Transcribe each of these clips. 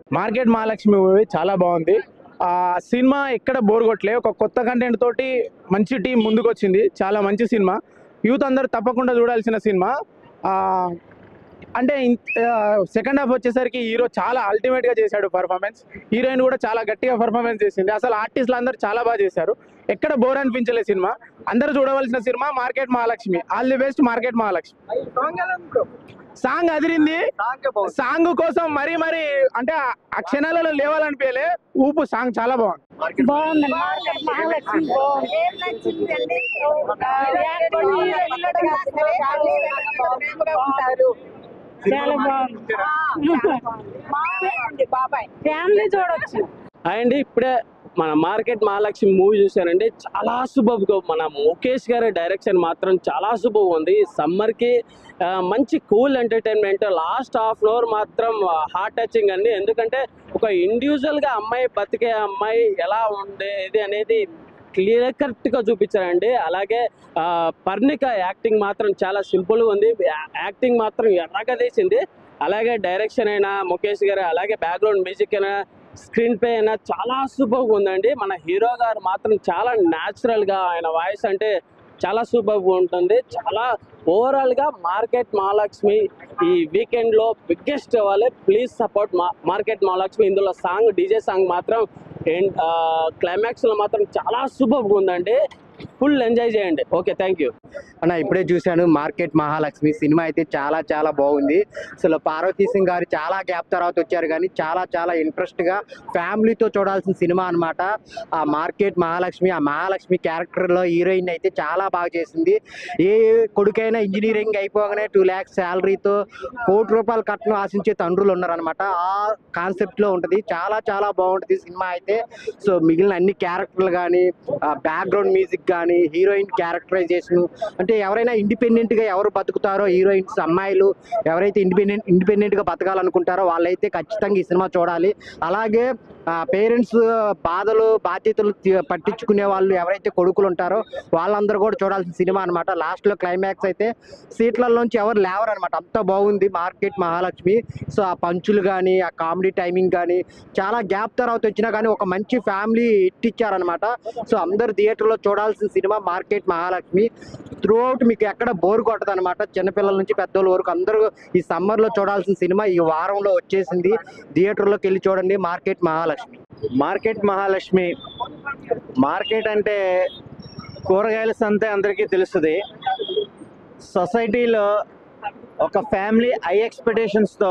Market Mahalakshmi movie చాలా బాగుంది ఆ సినిమా ఎక్కడ బోర్ కొట్టలే ఒక కొత్త కంటెంట్ తోటి మంచి టీం ముందుకు వచ్చింది చాలా మంచి సినిమా యూత్ అందరూ తప్పకుండా చూడాల్సిన సినిమా ఆ, అంటే సెకండ్ హాఫ్ వచ్చేసరికి హీరో చాలా అల్టిమేట్ గా చేశాడు పర్ఫార్మెన్స్ హీరోయిన్ కూడా చాలా గట్టిగా పర్ఫార్మెన్స్ చేసింది అసలు ఆర్టిస్టులు అందరూ చాలా బాగా చేశారు ఎక్కడ బోర్ అనిపించలే సినిమా అందరూ చూడవలసిన సినిమా Market Mahalakshmi all the best Market Mahalakshmi song అదిరింది సాంగ్ కోసం మరీ మరీ అంటే ఆ- ఆ క్షణాలలో లేవాలనిపించలే ఊపు సాంగ్ చాలా బాగుంది బాగుంది మార్కెట్ మహాలక్ష్మి బాగుంది ఏం నచ్చిందండి ఉంటారు చాలా బాగుంది బాబాయ్ ఫ్యామిలీ చూడొచ్చు అండ్ ఇప్పుడే మన మార్కెట్ మహాలక్ష్మి మూవీ చూశానండి చాలా సూపర్గా మన ముఖేష్ గారి డైరెక్షన్ మాత్రం చాలా సూపర్ ఉంది సమ్మర్ కి ఆ, మంచి cool entertainment last half an hour మాత్రం హార్ట్ టచింగ్ అండి ఎందుకంటే ఒక ఇండివిజువల్ గా అమ్మాయి బతికే అమ్మాయి ఎలా ఉండేది అనేది క్లియర్ కరెక్ట్ గా చూపించారండి అలాగే ఆ, పర్ణిక యాక్టింగ్ మాత్రం చాలా సింపుల్ గా ఉంది యా- యాక్టింగ్ మాత్రం ఎర్రగా తీసింది అలాగే డైరెక్షన్ అయినా ముఖేష్ గారు అలాగే బ్యాక్గ్రౌండ్ మ్యూజిక్ అయినా స్క్రీన్ ప్లే అయినా చాలా సూపర్గా ఉందండి మన హీరో గారు మాత్రం చాలా న్యాచురల్ గా ఆయన వాయిస్ అంటే చాలా సూపర్గా ఉంటుంది చాలా ఓవరాల్ గా మార్కెట్ మహాలక్ష్మి ఈ వీకెండ్ లో బిగ్గెస్ట్ అవ్వాలి ప్లీజ్ సపోర్ట్ మార్కెట్ మహాలక్ష్మి ఇందులో సాంగ్ డీజే సాంగ్ మాత్రం క్లైమాక్స్ లో మాత్రం చాలా సూపర్గా ఉందండి ఫుల్ ఎంజాయ్ చేయండి ఓకే థ్యాంక్ యూ అన్న ఇప్పుడే చూశాను మార్కెట్ మహాలక్ష్మి సినిమా అయితే చాలా చాలా బాగుంది అసలు పార్వతీ సింగ్ గారు చాలా గ్యాప్ తర్వాత వచ్చారు కానీ చాలా చాలా ఇంట్రెస్ట్ గా ఫ్యామిలీతో చూడాల్సిన సినిమా అన్నమాట ఆ మార్కెట్ మహాలక్ష్మి ఆ మహాలక్ష్మి క్యారెక్టర్ లో హీరోయిన్ అయితే చాలా బాగా చేసింది ఏ కొడుకైనా ఇంజనీరింగ్ అయిపోగానే టూ ల్యాక్స్ శాలరీతో కోటి రూపాయలు కట్టను ఆశించే తండ్రులు ఉన్నారనమాట ఆ కాన్సెప్ట్ లో ఉంటది చాలా చాలా బాగుంటుంది సినిమా అయితే సో మిగిలిన అన్ని క్యారెక్టర్లు కానీ బ్యాక్గ్రౌండ్ మ్యూజిక్ కానీ హీరోయిన్ క్యారెక్టరైజేషన్ అంటే ఎవరైనా ఇండిపెండెంట్ గా ఎవరు బతుకుతారో హీరోయిన్స్ అమ్మాయిలు ఎవరైతే ఇండిపెండెంట్ ఇండిపెండెంట్ గా బతకాలనుకుంటారో వాళ్ళైతే ఖచ్చితంగా ఈ సినిమా చూడాలి అలాగే పేరెంట్స్ బాధలు బాధ్యతలు తీ- పట్టించుకునే వాళ్ళు ఎవరైతే కొడుకులు ఉంటారో వాళ్ళందరూ కూడా చూడాల్సిన సినిమా అనమాట లాస్ట్ లో క్లైమాక్స్ అయితే సీట్లలోంచి ఎవరు లేవరు అనమాట అంత బాగుంది మార్కెట్ మహాలక్ష్మి సో ఆ పంచులు కానీ ఆ కామెడీ టైమింగ్ కానీ చాలా గ్యాప్ తర్వాత వచ్చినా కానీ ఒక మంచి ఫ్యామిలీ హిట్ ఇచ్చారనమాట సో అందరు థియేటర్లో చూడాల్సిన సినిమా మార్కెట్ మహాలక్ష్మి త్రూ అవుట్ మీకు ఎక్కడ బోర్ కొట్టదు అనమాట చిన్నపిల్లల నుంచి పెద్దోళ్ళ వరకు అందరూ ఈ సమ్మర్లో చూడాల్సిన సినిమా ఈ వారంలో వచ్చేసింది థియేటర్లోకి వెళ్ళి చూడండి Market Mahalakshmi Market Mahalakshmi market అంటే కూరగాయల సంతే అందరికీ తెలుస్తుంది సొసైటీలో ఒక ఫ్యామిలీ హై ఎక్స్పెక్టేషన్స్తో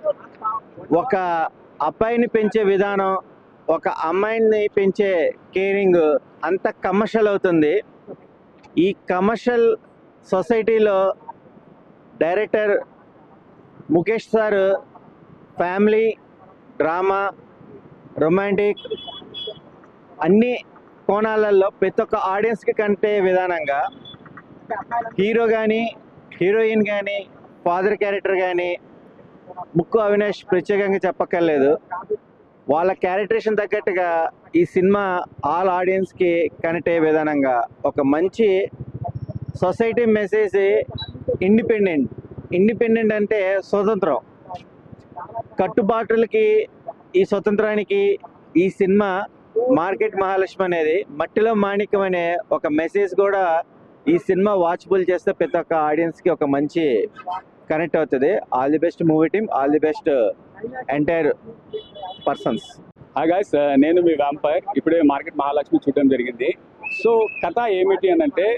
ఒక అబ్బాయిని పెంచే విధానం ఒక అమ్మాయిని పెంచే కేరింగ్ అంత కమర్షియల్ అవుతుంది ఈ కమర్షియల్ సొసైటీలో director Mukesh sir family drama romantic అన్ని కోణాలలో ప్రతి ఒక్క ఆడియన్స్కి కంటే విధానంగా హీరో కానీ హీరోయిన్ కానీ ఫాదర్ క్యారెక్టర్ కానీ ముక్కు అవినాష్ ప్రత్యేకంగా చెప్పక్కర్లేదు వాళ్ళ క్యారెక్టరేషన్ తగ్గట్టుగా ఈ సినిమా ఆల్ ఆడియన్స్కి కనెక్ట్ అయ్యే విధానంగా ఒక మంచి సొసైటీ మెసేజ్ ఇండిపెండెంట్ ఇండిపెండెంట్ అంటే స్వతంత్రం కట్టుబాటులకి ఈ స్వతంత్రానికి ఈ సినిమా మార్కెట్ మహాలక్ష్మి అనేది మట్టిలో మాణిక్యం అనే ఒక మెసేజ్ కూడా ఈ సినిమా వాచబుల్ చేస్తే ప్రతి ఒక్క ఆడియన్స్కి ఒక మంచి కనెక్ట్ అవుతుంది all the best movie team all the best entire persons hi guys నేను మీ వ్యాంపైర్ ఇప్పుడే మార్కెట్ మహాలక్ష్మి చూడడం జరిగింది సో కథ ఏమిటి అని అంటే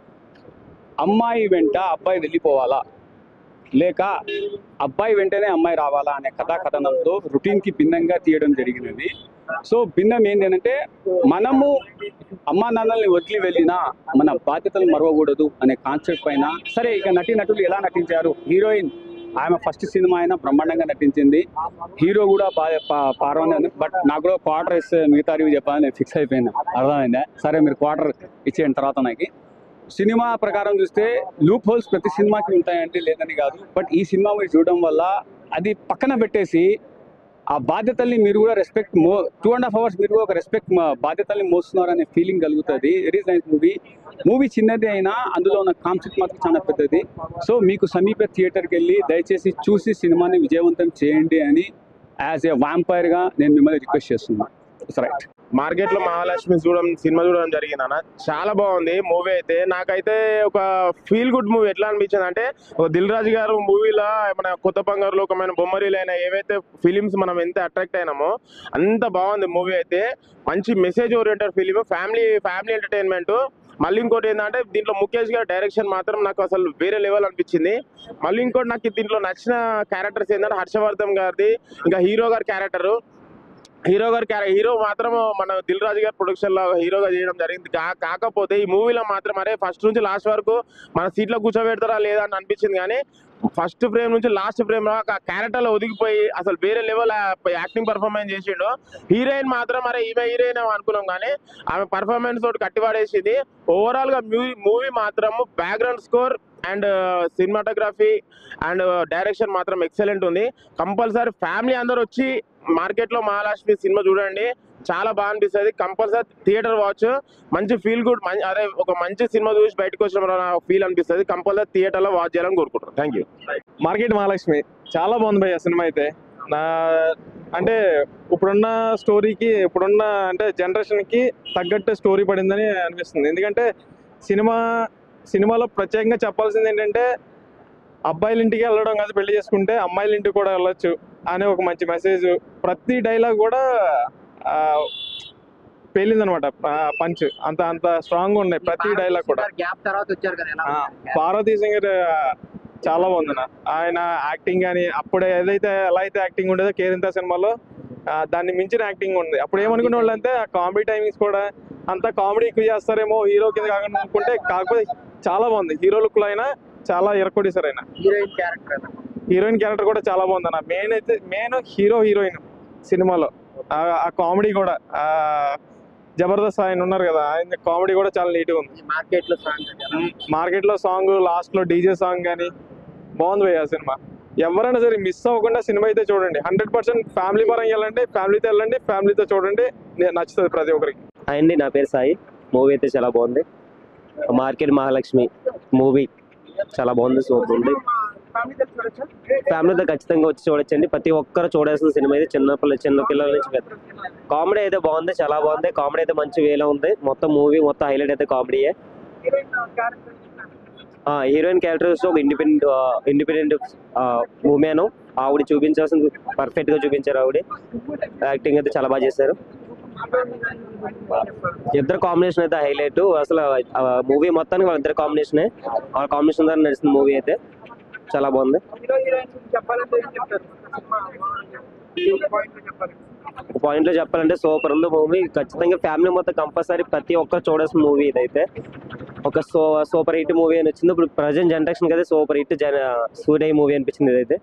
అమ్మాయి వెంట అబ్బాయి వెళ్ళిపోవాలా లేక అబ్బాయి వెంటనే అమ్మాయి రావాలా అనే కథా కథనంతో రొటీన్కి భిన్నంగా తీయడం జరిగినది సో భిన్నం ఏంటి అంటే మనము అమ్మా నాన్నల్ని వదిలి వెళ్ళినా మన బాధ్యతలు మరవకూడదు అనే కాన్సెప్ట్ పైన సరే ఇక నటీనటులు ఎలా నటించారు హీరోయిన్ ఆమె ఫస్ట్ సినిమా అయినా బ్రహ్మాండంగా నటించింది హీరో కూడా బాగా పా- పార్వనే ఉంది బట్ నాకు కూడా క్వార్టర్ ఇస్తే మిగతా రివ్యూ చెప్పాలని నేను ఫిక్స్ అయిపోయినా అర్థమైందా సరే మీరు క్వార్టర్ ఇచ్చేయండి తర్వాత నాకు సినిమా ప్రకారం చూస్తే లూప్ హోల్స్ ప్రతి సినిమాకి ఉంటాయంటే లేదని కాదు బట్ ఈ సినిమా మీరు చూడడం వల్ల అది పక్కన పెట్టేసి ఆ బాధ్యతల్ని మీరు కూడా రెస్పెక్ట్ మో టూ అండ్ హాఫ్ అవర్స్ మీరు కూడా ఒక రెస్పెక్ట్ బాధ్యతల్ని మోస్తున్నారనే ఫీలింగ్ కలుగుతుంది it is nice movie movie చిన్నది అయినా అందులో ఉన్న కాన్సెప్ట్ మాత్రం చాలా పెద్దది సో మీకు సమీప థియేటర్కి వెళ్ళి దయచేసి చూసి సినిమాని విజయవంతం చేయండి అని యాజ్ ఏ వాంపైర్గా నేను మిమ్మల్ని రిక్వెస్ట్ చేస్తున్నాను రైట్ మార్కెట్ లో మహాలక్ష్మి చూడడం సినిమా చూడడం జరిగింది అన్న చాలా బాగుంది మూవీ అయితే నాకైతే ఒక ఫీల్ గుడ్ మూవీ ఎట్లా అనిపించింది అంటే ఒక దిల్ రాజు గారు మూవీలో మన కొత్త బంగారు లోకమైన బొమ్మరీలు అయినా ఏవైతే ఫిలిమ్స్ మనం ఎంత అట్రాక్ట్ అయినామో అంత బాగుంది మూవీ అయితే మంచి message oriented film family family entertainment మళ్ళీ ఇంకోటి ఏంటంటే దీంట్లో ముఖేష్ గారి డైరెక్షన్ మాత్రం నాకు అసలు వేరే లెవెల్ అనిపించింది మళ్ళీ ఇంకోటి నాకు దీంట్లో నచ్చిన క్యారెక్టర్స్ ఏంటంటే హర్షవర్ధన్ గారిది ఇంకా హీరో గారి క్యారెక్టర్ హీరో గారి క్యారె హీరో మాత్రం మన దిల్ రాజు గారి ప్రొడక్షన్ లో హీరోగా చేయడం జరిగింది కా- కాకపోతే ఈ మూవీలో మాత్రం అరే ఫస్ట్ నుంచి లాస్ట్ వరకు మన సీట్లో కూర్చోబెడతారా లేదా అని అనిపించింది కానీ ఫస్ట్ ఫ్రేమ్ నుంచి లాస్ట్ ఫ్రేమ్ లో ఆ క్యారెక్టర్ లో ఒదిగిపోయి అసలు వేరే లెవెల్ యాక్టింగ్ పర్ఫార్మెన్స్ చేసిండు హీరోయిన్ మాత్రం అరే ఈమె హీరోయిన్ అనుకున్నాం కానీ ఆమె పర్ఫార్మెన్స్ తోటి కట్టిపడేసింది ఓవరాల్ గా మూవీ మాత్రం background score and cinematography and direction మాత్రం ఎక్సలెంట్ ఉంది కంపల్సరీ ఫ్యామిలీ అందరు వచ్చి మార్కెట్ లో మహాలక్ష్మి సినిమా చూడండి చాలా బాగా అనిపిస్తుంది కంపల్సరీ థియేటర్ వాచ్ మంచి ఫీల్ గుడ్ అదే ఒక మంచి సినిమా చూసి బయటకు వచ్చిన ఫీల్ అనిపిస్తుంది కంపల్సరీ థియేటర్ లో వాచ్ చేయాలని కోరుకుంటున్నాను థ్యాంక్ యూ మార్కెట్ మహాలక్ష్మి చాలా బాగుంది భయ్య సినిమా అయితే నా అంటే ఇప్పుడున్న స్టోరీకి ఇప్పుడున్న అంటే జనరేషన్కి తగ్గట్టు స్టోరీ పడిందని అనిపిస్తుంది ఎందుకంటే సినిమా సినిమాలో ప్రత్యేకంగా చెప్పాల్సింది ఏంటంటే అబ్బాయిల ఇంటికి వెళ్ళడం కాదు పెళ్లి చేసుకుంటే అమ్మాయిల ఇంటికి కూడా వెళ్ళొచ్చు అనే ఒక మంచి మెసేజ్ ప్రతి డైలాగ్ కూడా పేలిందనమాట పంచ్ అంత అంత స్ట్రాంగ్ ఉన్నాయి ప్రతి డైలాగ్ కూడా గ్యాప్ తర్వాత వచ్చారు కదా ఎలా ఆ, ఉంది? పార్వతీ సింగర్ చాలా బాగుంది నా ఆయన యాక్టింగ్ కానీ అప్పుడు ఏదైతే ఎలా అయితే యాక్టింగ్ ఉండేదో కేరింత సినిమాలో ఆ, దాన్ని మించిన యాక్టింగ్ ఉంది అప్పుడు ఏమనుకునే వాళ్ళు అంటే ఆ కామెడీ టైమింగ్స్ కూడా అంతా కామెడీ ఎక్కువ చేస్తారేమో హీరో కింద కాకుండా అనుకుంటే కాకపోతే చాలా బాగుంది హీరో లుక్ లో అయినా చాలా ఇరకొడేశారు ఆయన హీరోయిన్ క్యారెక్టర్ హీరోయిన్ క్యారెక్టర్ కూడా చాలా బాగుంది అన్న మెయిన్ అయితే మెయిన్ హీరో హీరోయిన్ సినిమాలో ఆ- ఆ కామెడీ కూడా ఆ జబర్దస్త్ ఆయన ఉన్నారు కదా ఆయన కామెడీ కూడా చాలా నీట్గా ఉంది మార్కెట్ లో సాంగ్ మార్కెట్ లో సాంగ్ లాస్ట్ లో డీజే సాంగ్ కానీ బాగుంది భయ్య ఆ సినిమా ఎవరైనా సరే మిస్ అవ్వకుండా సినిమా అయితే చూడండి హండ్రెడ్ పర్సెంట్ ఫ్యామిలీ పరంగా వెళ్ళండి ఫ్యామిలీతో వెళ్ళండి ఫ్యామిలీతో చూడండి నే- నచ్చుతుంది ప్రతి ఒక్కరికి అండి నా పేరు సాయి మూవీ అయితే చాలా బాగుంది మార్కెట్ మహాలక్ష్మి మూవీ చాలా బాగుంది సూపర్ ఉంది ఫ్యామిలీతో ఖచ్చితంగా వచ్చి చూడొచ్చండి ప్రతి ఒక్కరు చూడాల్సిన సినిమా ఇది చిన్న పిల్ల చిన్న పిల్లల నుంచి పెద్ద కామెడీ అయితే బాగుంది చాలా బాగుంది కామెడీ అయితే మంచి వేలో ఉంది మొత్తం మూవీ మొత్తం హైలైట్ అయితే కామెడీయే హీరోయిన్ క్యారెక్టర్స్ ఒక ఇండిపెండెంట్ ఇండిపెండెంట్ ఉమెన్ ఆవిడ చూపించాల్సింది పర్ఫెక్ట్ గా చూపించారు ఆవిడ యాక్టింగ్ అయితే చాలా బాగా చేశారు ఇద్దరు కాంబినేషన్ అయితే హైలైట్ అసలు మూవీ మొత్తానికి వాళ్ళిద్దరు కాంబినేషనే వాళ్ళ కాంబినేషన్ ద్వారా నడుస్తుంది మూవీ అయితే చాలా బాగుంది పాయింట్ లో చెప్పాలంటే సూపర్ ఉంది మూవీ ఖచ్చితంగా ఫ్యామిలీ మొత్తం కంపల్సరీ ప్రతి ఒక్కరు చూడాల్సిన మూవీ ఇదైతే ఒక సో సూపర్ హిట్ మూవీ అని వచ్చింది ఇప్పుడు ప్రజెంట్ జనరేషన్ కదా super hit Jana Surya movie అనిపించింది ఇదైతే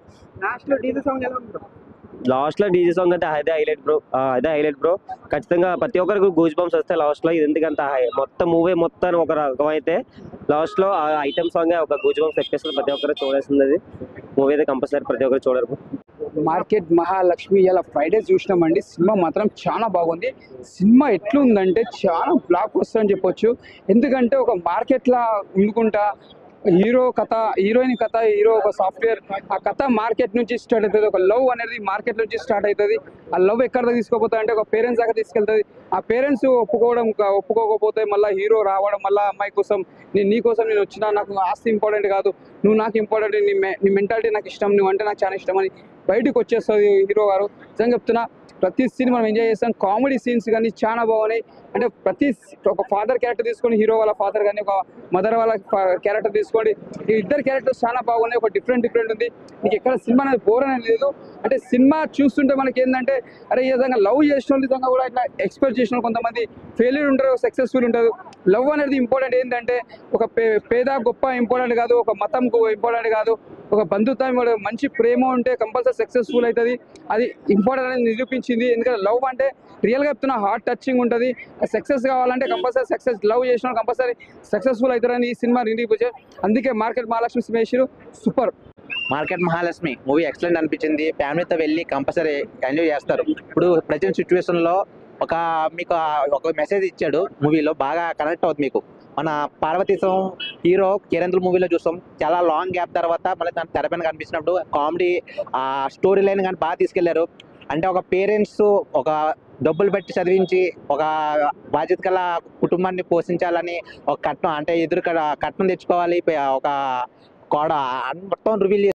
లాస్ట్ లో డీజే సాంగ్ అయితే అదే హైలైట్ బ్రో అదే హైలైట్ బ్రో ఖచ్చితంగా ప్రతి ఒక్కరికి గూజ్ బంప్స్ వస్తాయి లాస్ట్ లో ఇది ఎందుకంటే హై- మొత్తం మూవీ మొత్తం ఒక రకం అయితే లాస్ట్ లో ఆ ఐటమ్ సాంగ్ ఒక గూజ్ బంప్స్ ఎక్కేస్తుంది ప్రతి ఒక్కరు చూడాల్సింది అది మూవీ అయితే కంపల్సరీ ప్రతి ఒక్కరు చూడరు మార్కెట్ మహాలక్ష్మి ఇలా ఫ్రైడే చూసినామండి సినిమా మాత్రం చాలా బాగుంది సినిమా ఎట్లుందంటే చాలా బ్లాక్ వస్తుందని చెప్పొచ్చు ఎందుకంటే ఒక మార్కెట్లా ఉండుకుంటా హీరో కథ హీరోయిన్ కథ హీరో ఒక సాఫ్ట్వేర్ ఆ కథ మార్కెట్ నుంచి స్టార్ట్ అవుతుంది ఒక లవ్ అనేది మార్కెట్ నుంచి స్టార్ట్ అవుతుంది ఆ లవ్ ఎక్కడ తీసుకోపోతా అంటే ఒక పేరెంట్స్ దాకా తీసుకెళ్తుంది ఆ పేరెంట్స్ ఒప్పుకోవడం కా- ఒప్పుకోకపోతే మళ్ళీ హీరో రావడం మళ్ళీ అమ్మాయి కోసం నేను నీ కోసం నేను వచ్చినా నాకు ఆస్తి ఇంపార్టెంట్ కాదు నువ్వు నాకు ఇంపార్టెంట్ నీ మె- నీ మెంటాలిటీ నాకు ఇష్టం నువ్వు అంటే నాకు చాలా ఇష్టం అని బయటకు వచ్చేస్తుంది హీరో గారు నిజంగా చెప్తున్నా ప్రతి సీన్ మనం ఎంజాయ్ చేస్తాం కామెడీ సీన్స్ కానీ చాలా బాగున్నాయి అంటే ప్రతి ఒక ఫాదర్ క్యారెక్టర్ తీసుకొని హీరో వాళ్ళ ఫాదర్ కానీ ఒక మదర్ వాళ్ళ క్యారెక్టర్ తీసుకోండి ఈ ఇద్దరు క్యారెక్టర్స్ చాలా బాగున్నాయి ఒక డిఫరెంట్ డిఫరెంట్ ఉంది నీకు ఎక్కడ సినిమా అనేది బోర్ అనేది లేదు అంటే సినిమా చూస్తుంటే మనకి ఏంటంటే అరే ఈ విధంగా లవ్ చేసిన వాళ్ళు నిజంగా కూడా ఇట్లా ఎక్స్పెక్ట్ చేసిన వాళ్ళు కొంతమంది ఫెయిల్యూర్ ఉంటారు సక్సెస్ఫుల్ ఉంటారు లవ్ అనేది ఇంపార్టెంట్ ఏంటంటే ఒక పే- పేద గొప్ప ఇంపార్టెంట్ కాదు ఒక మతం ఇంపార్టెంట్ కాదు ఒక బంధుత్వం కూడా మంచి ప్రేమ ఉంటే కంపల్సరీ సక్సెస్ఫుల్ అవుతుంది అది ఇంపార్టెంట్ అనేది నిరూపించింది ఎందుకంటే లవ్ అంటే రియల్గా చెప్తున్నా హార్ట్ టచింగ్ ఉంటుంది సక్సెస్ కావాలంటే కంపల్సరీ సక్సెస్ లవ్ చేసిన కంపల్సరీ సక్సెస్ఫుల్ అవుతారని ఈ సినిమా నిరూపించారు అందుకే మార్కెట్ మహాలక్ష్మి సినిమా super Market Mahalakshmi movie excellent అనిపించింది ఫ్యామిలీతో వెళ్ళి కంపల్సరీ ఎంజాయ్ చేస్తారు ఇప్పుడు ప్రజెంట్ సిచ్యువేషన్ లో ఒక మీకు ఆ- ఒక మెసేజ్ ఇచ్చాడు మూవీలో బాగా కనెక్ట్ అవుతుంది మీకు మన పార్వతీశం హీరో కేరేంద్ర మూవీలో చూస్తాం చాలా లాంగ్ గ్యాప్ తర్వాత మళ్ళీ తన తెరపైన కనిపించినప్పుడు కామెడీ ఆ స్టోరీ లైన్ కానీ బాగా తీసుకెళ్లారు అంటే ఒక పేరెంట్స్ ఒక డబ్బులు పెట్టి చదివించి ఒక బాధ్యత గల కుటుంబాన్ని పోషించాలని ఒక కట్నం అంటే ఎదురు కట్నం తెచ్చుకోవాలి ఒక కోడ మొత్తం రివీల్